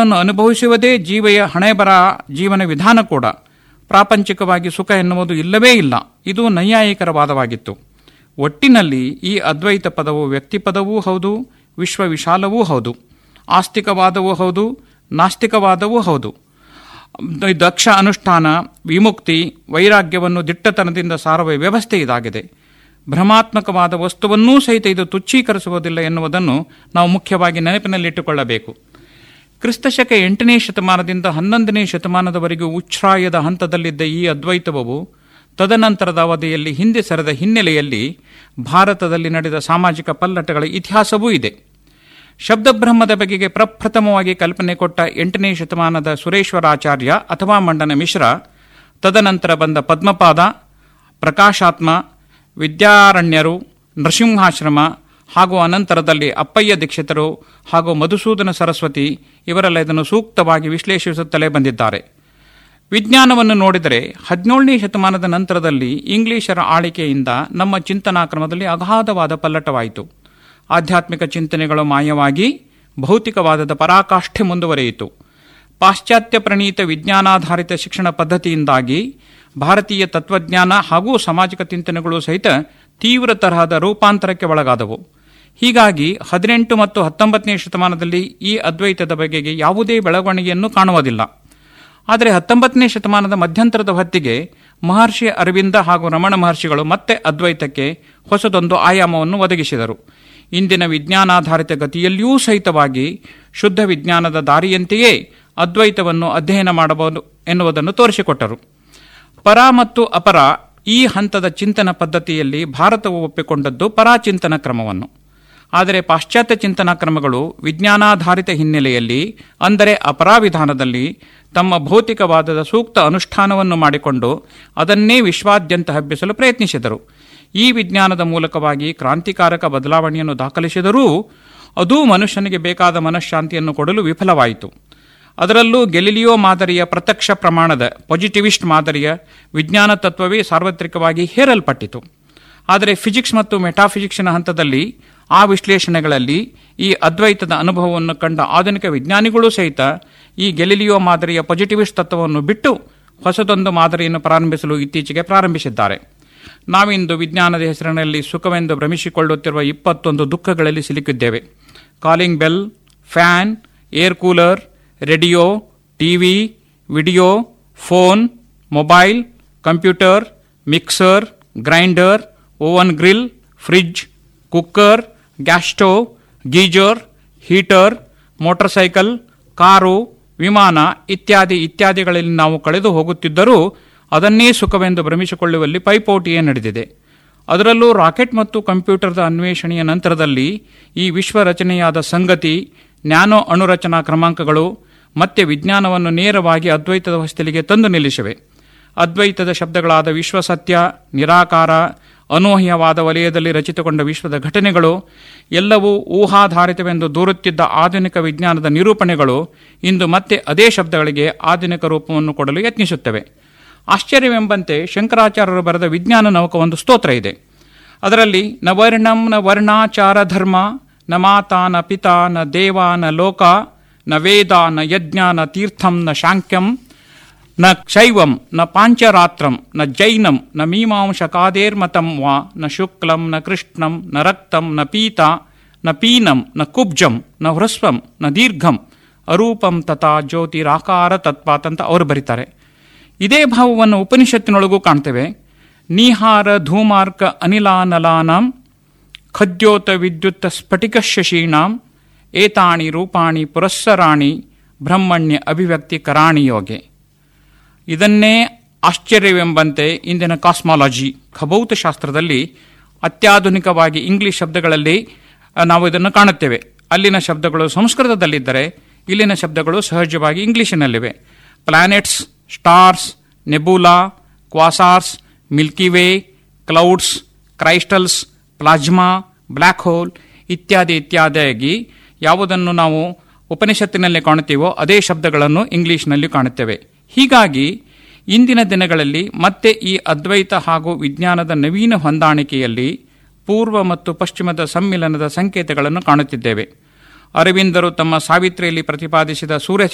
ಸುಖವನ್ನು ಅನುಭವಿಸುವುದೇ ಜೀವೆಯ ಹಣೆಬರ ಜೀವನ ವಿಧಾನ ಕೂಡ ಪ್ರಾಪಂಚಿಕವಾಗಿ ಸುಖ ಎನ್ನುವುದು ಇಲ್ಲವೇ ಇಲ್ಲ ಇದು ನೈಯಾಯಿಕರ ವಾದವಾಗಿತ್ತು ಒಟ್ಟಿನಲ್ಲಿ ಈ ಅದ್ವೈತ ಪದವು ವ್ಯಕ್ತಿಪದವೂ ಹೌದು ವಿಶ್ವ ವಿಶಾಲವೂ ಹೌದು ಆಸ್ತಿಕವಾದವೂ ಹೌದು ನಾಸ್ತಿಕವಾದವೂ ಹೌದು ದಕ್ಷ ಅನುಷ್ಠಾನ ವಿಮುಕ್ತಿ ವೈರಾಗ್ಯವನ್ನು ದಿಟ್ಟತನದಿಂದ ಸಾರುವ ವ್ಯವಸ್ಥೆ ಇದಾಗಿದೆ ಭ್ರಮಾತ್ಮಕವಾದ ವಸ್ತುವನ್ನೂ ಸಹಿತ ಇದು ತುಚ್ಛೀಕರಿಸುವುದಿಲ್ಲ ಎನ್ನುವುದನ್ನು ನಾವು ಮುಖ್ಯವಾಗಿ ನೆನಪಿನಲ್ಲಿಟ್ಟುಕೊಳ್ಳಬೇಕು ಕ್ರಿಸ್ತಶಕ ಎಂಟನೇ ಶತಮಾನದಿಂದ ಹನ್ನೊಂದನೇ ಶತಮಾನದವರೆಗೂ ಉಚ್ಛ್ರಾಯದ ಹಂತದಲ್ಲಿದ್ದ ಈ ಅದ್ವೈತವು ತದನಂತರದ ಅವಧಿಯಲ್ಲಿ ಹಿಂದೆ ಸರಿದ ಹಿನ್ನೆಲೆಯಲ್ಲಿ ಭಾರತದಲ್ಲಿ ನಡೆದ ಸಾಮಾಜಿಕ ಪಲ್ಲಟಗಳ ಇತಿಹಾಸವೂ ಇದೆ ಶಬ್ದಬ್ರಹ್ಮದ ಬಗೆಗೆ ಪ್ರಪ್ರಥಮವಾಗಿ ಕಲ್ಪನೆ ಕೊಟ್ಟ ಎಂಟನೇ ಶತಮಾನದ ಸುರೇಶ್ವರಾಚಾರ್ಯ ಅಥವಾ ಮಂಡನ ಮಿಶ್ರ ತದನಂತರ ಬಂದ ಪದ್ಮಪಾದ ಪ್ರಕಾಶಾತ್ಮ ವಿದ್ಯಾರಣ್ಯರು ನರಸಿಂಹಾಶ್ರಮ ಹಾಗೂ ಅನಂತರದಲ್ಲಿ ಅಪ್ಪಯ್ಯ ದೀಕ್ಷಿತರು ಹಾಗೂ ಮಧುಸೂದನ ಸರಸ್ವತಿ ಇವರೆಲ್ಲ ಇದನ್ನು ಸೂಕ್ತವಾಗಿ ವಿಶ್ಲೇಷಿಸುತ್ತಲೇ ಬಂದಿದ್ದಾರೆ ವಿಜ್ಞಾನವನ್ನು ನೋಡಿದರೆ ಹದಿನೇಳನೇ ಶತಮಾನದ ನಂತರದಲ್ಲಿ ಇಂಗ್ಲಿಷರ ಆಳಿಕೆಯಿಂದ ನಮ್ಮ ಚಿಂತನಾಕ್ರಮದಲ್ಲಿ ಅಗಾಧವಾದ ಪಲ್ಲಟವಾಯಿತು ಆಧ್ಯಾತ್ಮಿಕ ಚಿಂತನೆಗಳು ಮಾಯವಾಗಿ ಭೌತಿಕವಾದದ ಪರಾಕಾಷ್ಠೆ ಮುಂದುವರಿಯಿತು ಪಾಶ್ಚಾತ್ಯ ಪ್ರಣೀತ ವಿಜ್ಞಾನಾಧಾರಿತ ಶಿಕ್ಷಣ ಪದ್ಧತಿಯಿಂದಾಗಿ ಭಾರತೀಯ ತತ್ವಜ್ಞಾನ ಹಾಗೂ ಸಾಮಾಜಿಕ ಚಿಂತನೆಗಳು ಸಹಿತ ತೀವ್ರ ತರಹದ ರೂಪಾಂತರಕ್ಕೆ ಒಳಗಾದವು ಹೀಗಾಗಿ ಹದಿನೆಂಟು ಮತ್ತು ಹತ್ತೊಂಬತ್ತನೇ ಶತಮಾನದಲ್ಲಿ ಈ ಅದ್ವೈತದ ಬಗೆಗೆ ಯಾವುದೇ ಬೆಳವಣಿಗೆಯನ್ನು ಕಾಣುವುದಿಲ್ಲ ಆದರೆ ಹತ್ತೊಂಬತ್ತನೇ ಶತಮಾನದ ಮಧ್ಯಂತರದ ಹೊತ್ತಿಗೆ ಮಹರ್ಷಿ ಅರವಿಂದ ಹಾಗೂ ರಮಣ ಮಹರ್ಷಿಗಳು ಮತ್ತೆ ಅದ್ವೈತಕ್ಕೆ ಹೊಸದೊಂದು ಆಯಾಮವನ್ನು ಒದಗಿಸಿದರು ಇಂದಿನ ವಿಜ್ಞಾನಾಧಾರಿತ ಗತಿಯಲ್ಲಿಯೂ ಸಹಿತವಾಗಿ ಶುದ್ಧ ವಿಜ್ಞಾನದ ದಾರಿಯಂತೆಯೇ ಅದ್ವೈತವನ್ನು ಅಧ್ಯಯನ ಮಾಡಬಹುದು ಎನ್ನುವುದನ್ನು ತೋರಿಸಿಕೊಟ್ಟರು ಪರ ಮತ್ತು ಅಪರ ಈ ಹಂತದ ಚಿಂತನ ಪದ್ಧತಿಯಲ್ಲಿ ಭಾರತವು ಒಪ್ಪಿಕೊಂಡದ್ದು ಪರಾಚಿಂತನ ಕ್ರಮವನ್ನು ಆದರೆ ಪಾಶ್ಚಾತ್ಯ ಚಿಂತನಾ ಕ್ರಮಗಳು ವಿಜ್ಞಾನಾಧಾರಿತ ಹಿನ್ನೆಲೆಯಲ್ಲಿ ಅಂದರೆ ಅಪರಾವಿಧಾನದಲ್ಲಿ ತಮ್ಮ ಭೌತಿಕವಾದದ ಸೂಕ್ತ ಅನುಷ್ಠಾನವನ್ನು ಮಾಡಿಕೊಂಡು ಅದನ್ನೇ ವಿಶ್ವಾದ್ಯಂತ ಹಬ್ಬಿಸಲು ಪ್ರಯತ್ನಿಸಿದರು ಈ ವಿಜ್ಞಾನದ ಮೂಲಕವಾಗಿ ಕ್ರಾಂತಿಕಾರಕ ಬದಲಾವಣೆಯನ್ನು ದಾಖಲಿಸಿದರೂ ಅದೂ ಮನುಷ್ಯನಿಗೆ ಬೇಕಾದ ಮನಃಶಾಂತಿಯನ್ನು ಕೊಡಲು ವಿಫಲವಾಯಿತು ಅದರಲ್ಲೂ ಗೆಲಿಲಿಯೋ ಮಾದರಿಯ ಪ್ರತ್ಯಕ್ಷ ಪ್ರಮಾಣದ ಪಾಸಿಟಿವಿಸ್ಟ್ ಮಾದರಿಯ ವಿಜ್ಞಾನ ತತ್ವವೇ ಸಾರ್ವತ್ರಿಕವಾಗಿ ಹೇರಲ್ಪಟ್ಟಿತು ಆದರೆ ಫಿಸಿಕ್ಸ್ ಮತ್ತು ಮೆಟಾಫಿಸಿಕ್ಸ್ನ ಹಂತದಲ್ಲಿ ಆ ವಿಶ್ಲೇಷಣೆಗಳಲ್ಲಿ ಈ ಅದ್ವೈತದ ಅನುಭವವನ್ನು ಕಂಡ ಆಧುನಿಕ ವಿಜ್ಞಾನಿಗಳೂ ಸಹಿತ ಈ ಗೆಲಿಲಿಯೋ ಮಾದರಿಯ ಪಾಸಿಟಿವಿಸ್ಟ್ ತತ್ವವನ್ನು ಬಿಟ್ಟು ಹೊಸದೊಂದು ಮಾದರಿಯನ್ನು ಪ್ರಾರಂಭಿಸಲು ಇತ್ತೀಚೆಗೆ ಪ್ರಾರಂಭಿಸಿದ್ದಾರೆ ನಾವಿಂದು ವಿಜ್ಞಾನದ ಹೆಸರಿನಲ್ಲಿ ಸುಖವೆಂದು ಭ್ರಮಿಸಿಕೊಳ್ಳುತ್ತಿರುವ ಇಪ್ಪತ್ತೊಂದು ದುಃಖಗಳಲ್ಲಿ ಸಿಲುಕಿದ್ದೇವೆ calling bell fan air cooler radio TV video phone mobile computer mixer grinder oven grill fridge cooker gas stove geyser heater motorcycle car ವಿಮಾನ ಇತ್ಯಾದಿ ಇತ್ಯಾದಿಗಳಲ್ಲಿ ನಾವು ಕಳೆದು ಹೋಗುತ್ತಿದ್ದರೂ ಅದನ್ನೇ ಸುಖವೆಂದು ಭ್ರಮಿಸಿಕೊಳ್ಳುವಲ್ಲಿ ಪೈಪೋಟಿಯೇ ನಡೆದಿದೆ ಅದರಲ್ಲೂ ರಾಕೆಟ್ ಮತ್ತು ಕಂಪ್ಯೂಟರ್ದ ಅನ್ವೇಷಣೆಯ ನಂತರದಲ್ಲಿ ಈ ವಿಶ್ವ ರಚನೆಯಾದ ಸಂಗತಿ ನ್ಯಾನೋ ಅಣುರಚನಾ ಕ್ರಮಾಂಕಗಳು ಮತ್ತೆ ವಿಜ್ಞಾನವನ್ನು ನೇರವಾಗಿ ಅದ್ವೈತದ ಹೊಸ್ತಿಲಿಗೆ ತಂದು ನಿಲ್ಲಿಸಿವೆ ಅದ್ವೈತದ ಶಬ್ದಗಳಾದ ವಿಶ್ವಸತ್ಯ ನಿರಾಕಾರ ಅನೂಹ್ಯವಾದ ವಲಯದಲ್ಲಿ ರಚಿತಗೊಂಡ ವಿಶ್ವದ ಘಟನೆಗಳು ಎಲ್ಲವೂ ಊಹಾಧಾರಿತವೆಂದು ದೂರುತ್ತಿದ್ದ ಆಧುನಿಕ ವಿಜ್ಞಾನದ ನಿರೂಪಣೆಗಳು ಇಂದು ಮತ್ತೆ ಅದೇ ಶಬ್ದಗಳಿಗೆ ಆಧುನಿಕ ರೂಪವನ್ನು ಕೊಡಲು ಯತ್ನಿಸುತ್ತವೆ ಆಶ್ಚರ್ಯವೆಂಬಂತೆ ಶಂಕರಾಚಾರ್ಯರು ಬರೆದ ವಿಜ್ಞಾನ ನೌಕ ಒಂದು ಸ್ತೋತ್ರ ಇದೆ ಅದರಲ್ಲಿ ನ ವರ್ಣಂ ನ ವರ್ಣಾಚಾರ ಧರ್ಮ ನ ಮಾತಾ ನ ಪಿತಾ ನ ದೇವ ನ ಲೋಕ ನ ವೇದ ನ ಯಜ್ಞ ನ ತೀರ್ಥಂ ನ ಶಾಂಕ್ಯಂ ನ ಶೈವಂ ನ ಪಾಂಚರಾತ್ರಂ ನ ಜೈನಂ ನ ಮೀಮಾಂಸಕಾದೇರ್ಮತಂ ವಾ ನ ಶುಕ್ಲಂ ನ ಕೃಷ್ಣಂ ನ ರಕ್ತಂ ನ ಪೀತ ನ ಪೀನಂ ನ ಕುಬ್ಜಂ ನ ಹ್ರಸ್ವಂ ನ ದೀರ್ಘಂ ಅರೂಪಂ ತಥಾ ಜ್ಯೋತಿರಾಕಾರ ತತ್ಪಾತ್ ಅಂತ ಅವರು ಬರೀತಾರೆ ಇದೇ ಭಾವವನ್ನು ಉಪನಿಷತ್ತಿನೊಳಗೂ ಕಾಣ್ತೇವೆ ನೀಹಾರ ಧೂಮಾರ್ಕ ಅನಿಲಾನಲಾನಾಂ ಖದ್ಯೋತ ವಿದ್ಯುತ್ ಸ್ಫಟಿಕ ಶಶೀಣಾಂ ಏತಾಣಿ ರೂಪಾಣಿ ಪುರಸ್ಸರಾಣಿ ಬ್ರಹ್ಮಣ್ಯ ಅಭಿವ್ಯಕ್ತಿ ಕರಾಣಿ ಯೋಗೆ ಇದನ್ನೇ ಆಶ್ಚರ್ಯವೆಂಬಂತೆ ಇಂದಿನ ಕಾಸ್ಮಾಲಜಿ ಖಭೌತಶಾಸ್ತ್ರದಲ್ಲಿ ಅತ್ಯಾಧುನಿಕವಾಗಿ ಇಂಗ್ಲಿಷ್ ಶಬ್ದಗಳಲ್ಲಿ ಆ, ನಾವು ಇದನ್ನು ಕಾಣುತ್ತೇವೆ ಅಲ್ಲಿನ ಶಬ್ದಗಳು ಸಂಸ್ಕೃತದಲ್ಲಿದ್ದರೆ ಇಲ್ಲಿನ ಶಬ್ದಗಳು ಸಹಜವಾಗಿ ಇಂಗ್ಲಿಷಿನಲ್ಲಿವೆ planets stars nebula quasars milky way clouds crystals plasma black hole ಇತ್ಯಾದಿ ಇತ್ಯಾದಿಯಾಗಿ ಯಾವುದನ್ನು ನಾವು ಉಪನಿಷತ್ತಿನಲ್ಲಿ ಕಾಣುತ್ತೀವೋ ಅದೇ ಶಬ್ದಗಳನ್ನು ಇಂಗ್ಲಿಷ್ನಲ್ಲಿ ಕಾಣುತ್ತೇವೆ ಹೀಗಾಗಿ ಇಂದಿನ ದಿನಗಳಲ್ಲಿ ಮತ್ತೆ ಈ ಅದ್ವೈತ ಹಾಗೂ ವಿಜ್ಞಾನದ ನವೀನ ಹೊಂದಾಣಿಕೆಯಲ್ಲಿ ಪೂರ್ವ ಮತ್ತು ಪಶ್ಚಿಮದ ಸಮ್ಮಿಲನದ ಸಂಕೇತಗಳನ್ನು ಕಾಣುತ್ತಿದ್ದೇವೆ ಅರವಿಂದರು ತಮ್ಮ ಸಾವಿತ್ರಿಯಲ್ಲಿ ಪ್ರತಿಪಾದಿಸಿದ ಸೂರ್ಯ